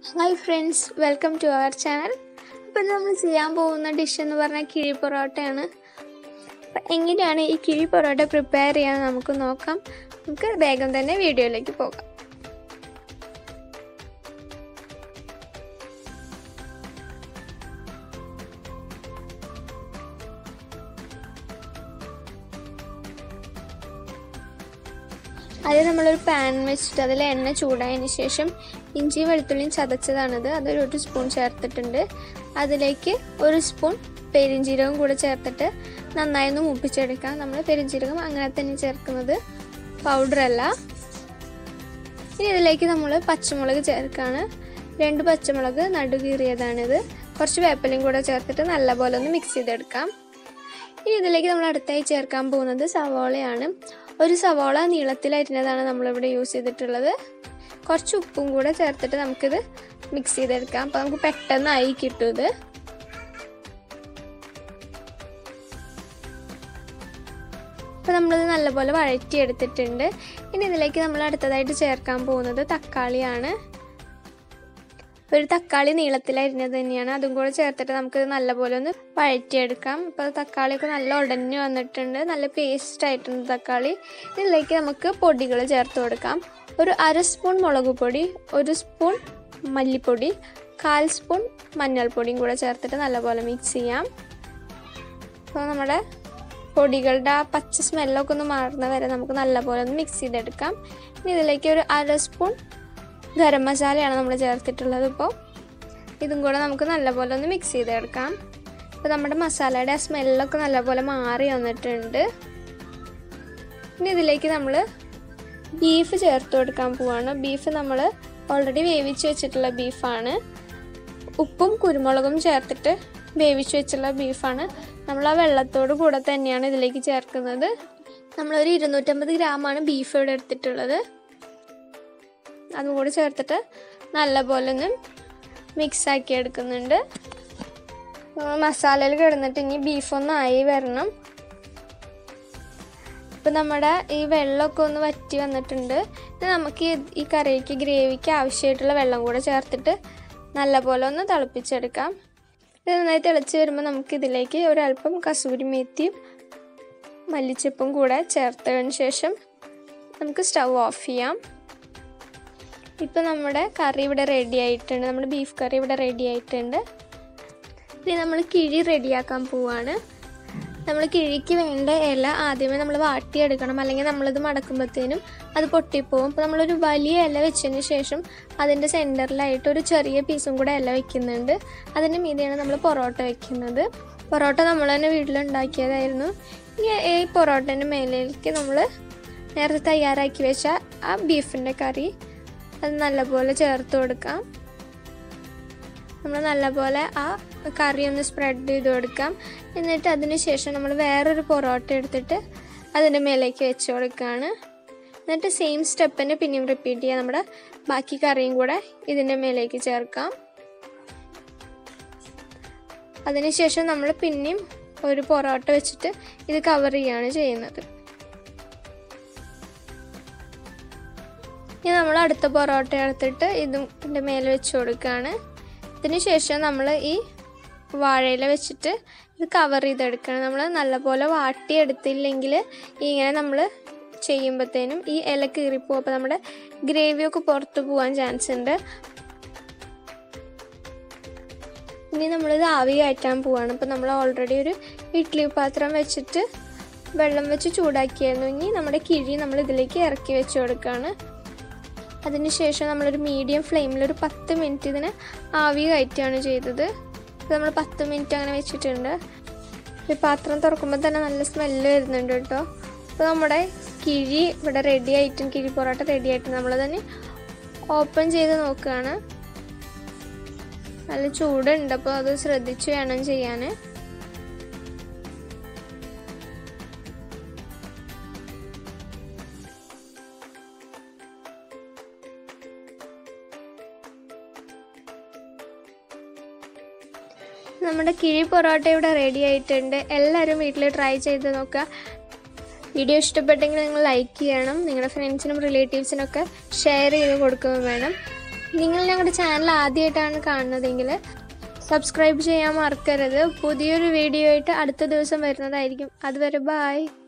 hi friends welcome to our channel അപ്പം നമ്മൾ ചെയ്യാൻ പോകുന്ന ഡിഷ് എന്ന് പറഞ്ഞാൽ കിഴി പൊറോട്ടയാണ് അപ്പം എങ്ങനെയാണ് ഈ കിഴി പൊറോട്ട പ്രിപ്പയർ ചെയ്യാൻ നമുക്ക് നോക്കാം നമുക്ക് വേഗം തന്നെ വീഡിയോയിലേക്ക് പോകാം ആദ്യം നമ്മളൊരു പാൻ വെച്ചിട്ട് അതിൽ എണ്ണ ചൂടായതിന് ശേഷം ഇഞ്ചി വെളുത്തുള്ളിയും ചതച്ചതാണിത് അതൊരു ഒരു സ്പൂൺ ചേർത്തിട്ടുണ്ട് അതിലേക്ക് ഒരു സ്പൂൺ പെരിഞ്ജീരകം കൂടെ ചേർത്തിട്ട് നന്നായി ഒന്ന് മൂപ്പിച്ചെടുക്കാം നമ്മൾ പെരിഞ്ജീരകം അങ്ങനെ തന്നെ ചേർക്കുന്നത് പൗഡറല്ല ഇനി ഇതിലേക്ക് നമ്മൾ പച്ചമുളക് ചേർക്കാണ് രണ്ട് പച്ചമുളക് നടുകീറിയതാണിത് കുറച്ച് വേപ്പലയും കൂടെ ചേർത്തിട്ട് നല്ലപോലെ ഒന്ന് മിക്സ് ചെയ്തെടുക്കാം ഇനി ഇതിലേക്ക് നമ്മൾ അടുത്തായി ചേർക്കാൻ പോകുന്നത് സവോളയാണ് ഒരു സവോള നീളത്തിലരിഞ്ഞതാണ് നമ്മളിവിടെ യൂസ് ചെയ്തിട്ടുള്ളത് കുറച്ച് ഉപ്പും കൂടെ ചേർത്തിട്ട് നമുക്കിത് മിക്സ് ചെയ്തെടുക്കാം അപ്പോൾ നമുക്ക് പെട്ടെന്നായി കിട്ടും ഇത് അപ്പോൾ നമ്മളിത് നല്ലപോലെ വഴറ്റി എടുത്തിട്ടുണ്ട് ഇനി ഇതിലേക്ക് നമ്മൾ അടുത്തതായിട്ട് ചേർക്കാൻ പോകുന്നത് തക്കാളിയാണ് ഒരു തക്കാളി നീളത്തിലരിഞ്ഞത് തന്നെയാണ് അതും കൂടെ ചേർത്തിട്ട് നമുക്ക് നല്ലപോലെ ഒന്ന് വഴറ്റിയെടുക്കാം ഇപ്പോൾ തക്കാളിയൊക്കെ നല്ല ഉടഞ്ഞു വന്നിട്ടുണ്ട് നല്ല പേസ്റ്റ് ആയിട്ടുണ്ട് തക്കാളി ഇതിലേക്ക് നമുക്ക് പൊടികൾ ചേർത്ത് കൊടുക്കാം ഒരു അര സ്പൂൺ മുളക് പൊടി ഒരു സ്പൂൺ മല്ലിപ്പൊടി കാൽ സ്പൂൺ മഞ്ഞൾപ്പൊടിയും കൂടെ ചേർത്തിട്ട് നല്ലപോലെ മിക്സ് ചെയ്യാം അപ്പോൾ നമ്മുടെ പൊടികളുടെ ആ പച്ച സ്മെല്ലൊക്കെ ഒന്ന് മാറുന്ന വരെ നമുക്ക് നല്ലപോലെ ഒന്ന് മിക്സ് ചെയ്തെടുക്കാം ഇനി ഇതിലേക്ക് ഒരു അര സ്പൂൺ ഗരം മസാലയാണ് നമ്മൾ ചേർത്തിട്ടുള്ളത് ഇപ്പോൾ ഇതും കൂടെ നമുക്ക് നല്ലപോലെ ഒന്ന് മിക്സ് ചെയ്തെടുക്കാം ഇപ്പോൾ നമ്മുടെ മസാലയുടെ ആ സ്മെല്ലൊക്കെ നല്ലപോലെ മാറി വന്നിട്ടുണ്ട് ഇനി ഇതിലേക്ക് നമ്മൾ ബീഫ് ചേർത്ത് കൊടുക്കാൻ പോവാണ് ബീഫ് നമ്മൾ ഓൾറെഡി വേവിച്ച് വെച്ചിട്ടുള്ള ബീഫാണ് ഉപ്പും കുരുമുളകും ചേർത്തിട്ട് വേവിച്ച് വെച്ചുള്ള ബീഫാണ് നമ്മൾ ആ വെള്ളത്തോട് കൂടെ തന്നെയാണ് ഇതിലേക്ക് ചേർക്കുന്നത് നമ്മളൊരു ഇരുന്നൂറ്റമ്പത് ഗ്രാമാണ് ബീഫ് ഇവിടെ എടുത്തിട്ടുള്ളത് അതും കൂടി ചേർത്തിട്ട് നല്ലപോലെ ഒന്ന് മിക്സ് ആക്കി എടുക്കുന്നുണ്ട് മസാലയിൽ കിടന്നിട്ട് ഇനി ബീഫൊന്നും ആയി വരണം ഇപ്പം നമ്മുടെ ഈ വെള്ളമൊക്കെ ഒന്ന് വറ്റി വന്നിട്ടുണ്ട് ഇനി നമുക്ക് ഈ കറിക്ക് ഗ്രേവിക്ക് ആവശ്യമായിട്ടുള്ള വെള്ളം കൂടെ ചേർത്തിട്ട് നല്ലപോലെ ഒന്ന് തിളപ്പിച്ചെടുക്കാം ഇത് നന്നായി തിളച്ച് വരുമ്പോൾ നമുക്ക് ഇതിലേക്ക് ഒരല്പം കസൂരി മേത്തിയും മല്ലിച്ചപ്പും കൂടെ ചേർത്തതിന് ശേഷം നമുക്ക് സ്റ്റൗ ഓഫ് ചെയ്യാം ഇപ്പം നമ്മുടെ കറി ഇവിടെ റെഡി ആയിട്ടുണ്ട് നമ്മുടെ ബീഫ് കറി ഇവിടെ റെഡി ആയിട്ടുണ്ട് ഇനി നമ്മൾ കിഴി റെഡിയാക്കാൻ പോവാണ് നമ്മൾ കിഴിക്ക് വേണ്ട ഇല ആദ്യമേ നമ്മൾ വാട്ടിയെടുക്കണം അല്ലെങ്കിൽ നമ്മളിത് മടക്കുമ്പോഴത്തേനും അത് പൊട്ടിപ്പോവും അപ്പോൾ നമ്മളൊരു വലിയ ഇല വെച്ചതിന് ശേഷം അതിൻ്റെ സെൻറ്ററിലായിട്ട് ഒരു ചെറിയ പീസും കൂടെ ഇല വെക്കുന്നുണ്ട് അതിൻ്റെ മീതെയാണ് നമ്മൾ പൊറോട്ട വെക്കുന്നത് പൊറോട്ട നമ്മൾ തന്നെ വീട്ടിലുണ്ടാക്കിയതായിരുന്നു ഇനി ഈ പൊറോട്ടേൻ്റെ മേലേക്ക് നമ്മൾ നേരത്തെ തയ്യാറാക്കി വെച്ച ആ ബീഫിൻ്റെ കറി അത് നല്ലപോലെ ചേർത്ത് കൊടുക്കാം നമ്മൾ നല്ലപോലെ ആ കറി ഒന്ന് സ്പ്രെഡ് ചെയ്ത് കൊടുക്കാം എന്നിട്ട് അതിന് ശേഷം നമ്മൾ വേറൊരു പൊറോട്ട എടുത്തിട്ട് അതിൻ്റെ മേലേക്ക് വെച്ച് കൊടുക്കുകയാണ് എന്നിട്ട് സെയിം സ്റ്റെപ്പ് തന്നെ പിന്നെയും റിപ്പീറ്റ് ചെയ്യാം നമ്മുടെ ബാക്കി കറിയും കൂടെ ഇതിൻ്റെ മേലേക്ക് ചേർക്കാം അതിനുശേഷം നമ്മൾ പിന്നെയും ഒരു പൊറോട്ട വെച്ചിട്ട് ഇത് കവർ ചെയ്യുകയാണ് ചെയ്യുന്നത് ഇനി നമ്മൾ അടുത്ത പൊറോട്ട എടുത്തിട്ട് ഇതും ഇതിൻ്റെ മേലെ വെച്ച് കൊടുക്കുകയാണ് ഇതിന് ശേഷം നമ്മൾ ഈ വാഴയില വെച്ചിട്ട് ഇത് കവർ ചെയ്തെടുക്കണം നമ്മൾ നല്ലപോലെ വാട്ടിയെടുത്തില്ലെങ്കിൽ ഇങ്ങനെ നമ്മൾ ചെയ്യുമ്പോഴത്തേനും ഈ ഇല കീറിപ്പോവും അപ്പോൾ നമ്മുടെ ഗ്രേവിയൊക്കെ പുറത്ത് പോകാൻ ചാൻസ് ഉണ്ട് ഇനി നമ്മളിത് ആവി കയറ്റാൻ പോവാണ് അപ്പോൾ നമ്മൾ ഓൾറെഡി ഒരു ഇഡ്ഡലി പാത്രം വെച്ചിട്ട് വെള്ളം വെച്ച് ചൂടാക്കിയായിരുന്നു ഇനി നമ്മുടെ കിഴി നമ്മൾ ഇതിലേക്ക് ഇറക്കി വെച്ച് കൊടുക്കുകയാണ് അതിനുശേഷം നമ്മളൊരു മീഡിയം ഫ്ലെയിമിൽ ഒരു പത്ത് മിനിറ്റ് ഇതിനെ ആവി കയറ്റുകയാണ് ചെയ്തത് നമ്മൾ പത്ത് മിനിറ്റ് അങ്ങനെ വെച്ചിട്ടുണ്ട് ഈ പാത്രം തുറക്കുമ്പോൾ തന്നെ നല്ല സ്മെല്ല് വരുന്നുണ്ട് കേട്ടോ അപ്പോൾ നമ്മുടെ കിഴി ഇവിടെ റെഡി ആയിട്ടും കിഴി പൊറോട്ട റെഡി ആയിട്ടും നമ്മൾ തന്നെ ഓപ്പൺ ചെയ്ത് നോക്കുകയാണ് നല്ല ചൂടുണ്ട് അപ്പോൾ അത് ശ്രദ്ധിച്ച് വേണം ചെയ്യാൻ നമ്മുടെ കിഴി പൊറോട്ട ഇവിടെ റെഡി ആയിട്ടുണ്ട് എല്ലാവരും വീട്ടിൽ ട്രൈ ചെയ്ത് നോക്കുക വീഡിയോ ഇഷ്ടപ്പെട്ടെങ്കിൽ നിങ്ങൾ ലൈക്ക് ചെയ്യണം നിങ്ങളുടെ ഫ്രണ്ട്സിനും റിലേറ്റീവ്സിനൊക്കെ ഷെയർ ചെയ്ത് കൊടുക്കുകയും വേണം നിങ്ങൾ ഞങ്ങളുടെ ചാനൽ ആദ്യമായിട്ടാണ് കാണുന്നതെങ്കിൽ സബ്സ്ക്രൈബ് ചെയ്യാൻ മറക്കരുത് പുതിയൊരു വീഡിയോ ആയിട്ട് അടുത്ത ദിവസം വരുന്നതായിരിക്കും അതുവരെ ബായ്